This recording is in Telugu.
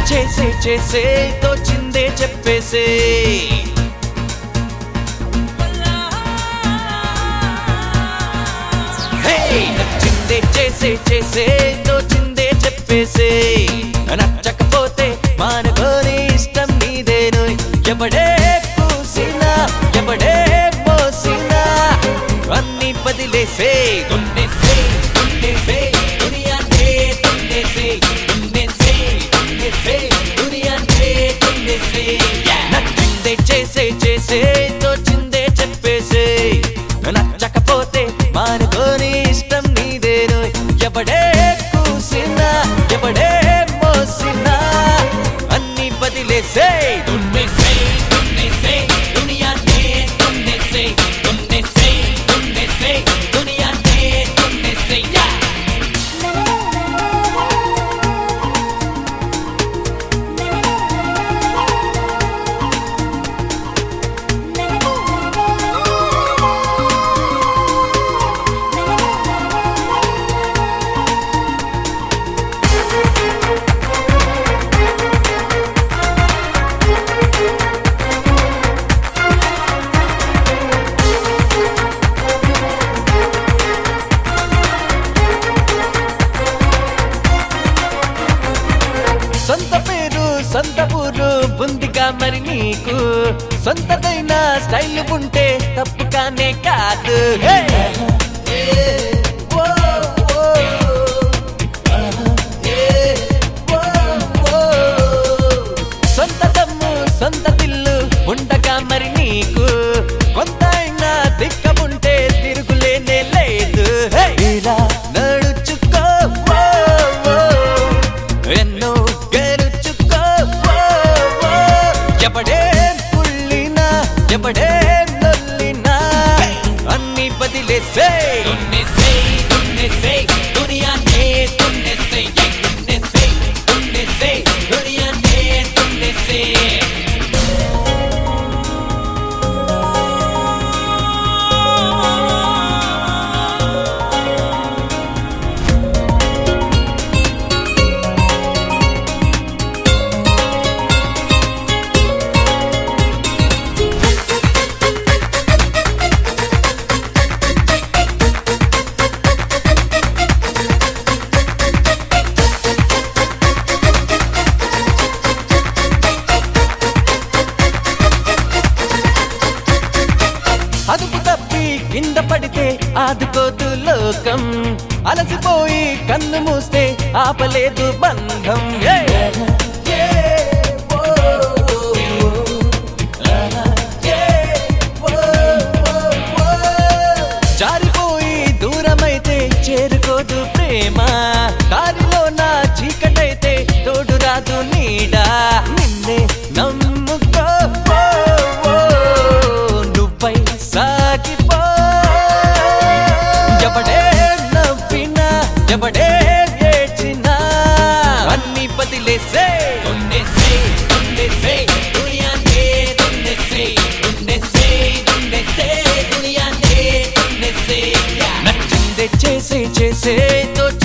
చేసే చేసే తోచిందే చెప్పేసే హే! నచ్చిందే చేసే చేసే తోచిందే చెప్పేసే నచ్చకపోతే మానుకోని ఇష్టం నీదేను ఎవడే పూసినా ఎవడే మోసినా అన్ని బదిలేసే దున్నేసే దున్నేసే దునియానే దున్నేసే దున్నేసే దున్నేసే దునియానే దున్నేసే నచ్చిందే చేసే చేసే తోచిందే చెప్పేసే నచ్చకపోతే మానుకోని ఇష్టం నీదేను ఎవడే కూసినా ఎవడే మోసినా అన్ని బదిలేసే దున్నేసే దున్నేసే దునియానే దున్నేసే దున్నేసే దున్నేసే దునియానే దున్నేసే యా సొంత పేరు సొంత ఊరు బుందిగా మరి నీకు సొంతదైన స్టైల్ ఉంటే తప్పు కానే కాదు హే! ఓ, ఓ, ఓ, ఓ. సొంత దమ్ము సొంత దిల్లు ఉండగా మరి నీకు కొంత అయినా దిక్క ఉంటే తిరుగులేనే లేదు హే! ఇలా నడుచుకో ఓ, ఓ. ఎన్నో గెలుచుకో ఓ, ఓ. ఎవడే పుల్లినా ఎవడే నొల్లినా అన్ని బదిలేసే దున్నేసే దున్నేసే దునియానే దున్నేసే దున్నేసే దున్నేసే దునియానే దున్నేసే అదుపు తప్పి కింద పడితే ఆదుకోదు లోకం అలసిపోయి కన్ను మూస్తే ఆపలేదు బంధం ఏ! ఏ! ఓ! ఆహా! ఏ! ఓ! ఓ! జారిపోయి దూరమైతే చేరుకోదు ప్రేమ దారిలో నా చీకటైతే తోడు రాదు నీడా నిన్నే నమ్ముకో ఓ, ఓ, నువ్వై సాగిపో ఎవడే నవ్వినా ఎవడే ఏడ్చినా అన్ని బదిలేసే దున్నేసే దున్నేసే దునియానే దున్నేసే దున్నేసే దున్నేసే దునియానే దున్నేసే నచ్చిందే చేసే చేసే తో